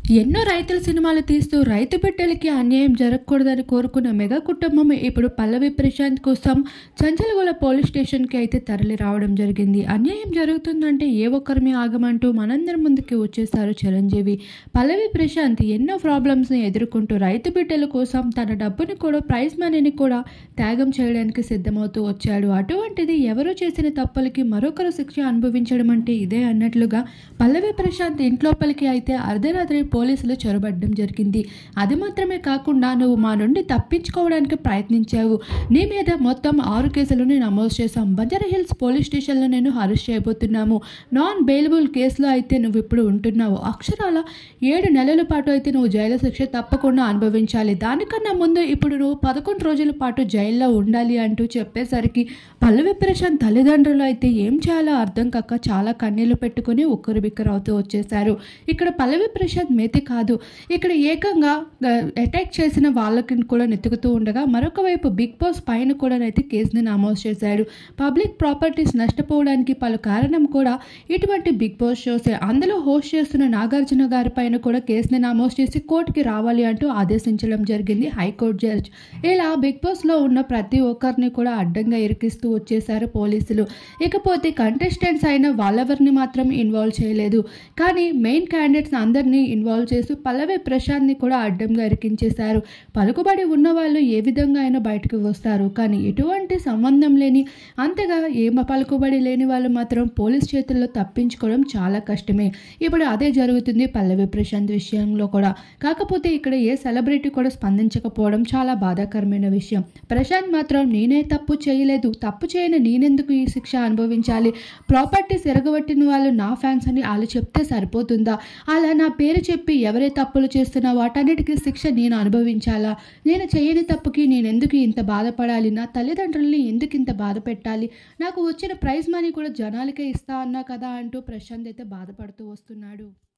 ఎన్నో రైతుల సినిమాలు తీస్తూ రైతు బిడ్డలకి అన్యాయం జరగకూడదని కోరుకున్న మెగా కుటుంబం ఇప్పుడు పల్లవి ప్రశాంత్ కోసం చంచలగూడ పోలీస్ స్టేషన్కి అయితే తరలి రావడం జరిగింది అన్యాయం జరుగుతుందంటే ఏ ఒక్కరిమి ఆగమంటూ మనందరి ముందుకి వచ్చేసారు చిరంజీవి పల్లవి ప్రశాంత్ ఎన్నో ప్రాబ్లమ్స్ని ఎదుర్కొంటూ రైతు బిడ్డల కోసం తన డబ్బుని కూడా ప్రైజ్ మనీని కూడా త్యాగం చేయడానికి సిద్ధమవుతూ వచ్చాడు అటువంటిది ఎవరో చేసిన తప్పులకి మరొకరు శిక్ష అనుభవించడం అంటే ఇదే అన్నట్లుగా పల్లవి ప్రశాంత్ ఇంట్లోపలికి అయితే అర్ధరాత్రి పోలీసులు చొరబడడం జరిగింది అది మాత్రమే కాకుండా నువ్వు మా నుండి తప్పించుకోవడానికి ప్రయత్నించావు నీ మీద మొత్తం ఆరు కేసులను నమోదు చేశాం బంజారా హిల్స్ పోలీస్ స్టేషన్లో నేను అరెస్ట్ చేయబోతున్నాము నాన్ బెయిలబుల్ కేసులో అయితే నువ్వు ఇప్పుడు ఉంటున్నావు అక్షరాల ఏడు నెలల పాటు అయితే నువ్వు జైలు శిక్ష తప్పకుండా అనుభవించాలి దానికన్నా ముందు ఇప్పుడు నువ్వు పదకొండు రోజుల పాటు జైల్లో ఉండాలి అంటూ చెప్పేసరికి పల్లవి ప్రశాంత్ తల్లిదండ్రులు అయితే ఏం చేయాలో అర్థం కాక చాలా కన్నీళ్లు పెట్టుకుని ఉక్కరు బిక్కరు అవుతూ వచ్చేసారు ఇక్కడ పల్లవి ప్రశాంత్ మేతి కాదు ఇక్కడ ఏకంగా అటాక్ చేసిన వాళ్ళకి కూడా నెతుకుతూ ఉండగా మరొక వైపు బిగ్ బాస్ పైన కూడా అయితే కేసుని నమోదు చేశాడు పబ్లిక్ ప్రాపర్టీస్ నష్టపోవడానికి పలు కారణం కూడా ఇటువంటి బిగ్ బాస్ షోస్ అందులో హోస్ట్ చేస్తున్న నాగార్జున గారి పైన కూడా కేసుని నమోదు చేసి కోర్టుకి రావాలి అంటూ ఆదేశించడం జరిగింది హైకోర్టు జడ్జ్ ఇలా బిగ్ బాస్లో ఉన్న ప్రతి ఒక్కరిని కూడా అడ్డంగా ఇరికిస్తూ వచ్చేసారు పోలీసులు ఇకపోతే కంటెస్టెంట్స్ అయిన వాళ్ళెవరిని మాత్రం ఇన్వాల్వ్ చేయలేదు కానీ మెయిన్ క్యాండిడేట్స్ అందరినీ ఇన్వాల్వ్ చేస్తూ పల్లవి ప్రశాంత్ని కూడా అడ్డంగా ఇరికించేశారు పలుకుబడి ఉన్న వాళ్ళు ఏ విధంగా అయినా బయటకు వస్తారు కానీ ఎటువంటి సంబంధం లేని అంతగా ఏ పలుకుబడి లేని వాళ్ళు మాత్రం పోలీస్ చేతుల్లో తప్పించుకోవడం చాలా కష్టమే ఇప్పుడు అదే జరుగుతుంది పల్లవి ప్రశాంత్ విషయంలో కూడా కాకపోతే ఇక్కడ ఏ సెలబ్రిటీ కూడా స్పందించకపోవడం చాలా బాధాకరమైన విషయం ప్రశాంత్ మాత్రం నేనే తప్పు చేయలేదు తప్పు చేయని నేనెందుకు ఈ శిక్ష అనుభవించాలి ప్రాపర్టీస్ ఎరగబట్టిన వాళ్ళు నా ఫ్యాన్స్ అని వాళ్ళు చెప్తే సరిపోతుందా అలా నా పేరు చెప్పి ఎవరే తప్పులు చేస్తున్నా వాటన్నిటికీ శిక్ష నేను అనుభవించాలా నేను చేయని తప్పుకి నేను ఎందుకు ఇంత బాధపడాలి నా తల్లిదండ్రుల్ని ఎందుకు ఇంత బాధ పెట్టాలి నాకు వచ్చిన ప్రైజ్ మనీ కూడా జనాలకే ఇస్తా అన్నా కదా అంటూ ప్రశాంత్ అయితే బాధపడుతూ వస్తున్నాడు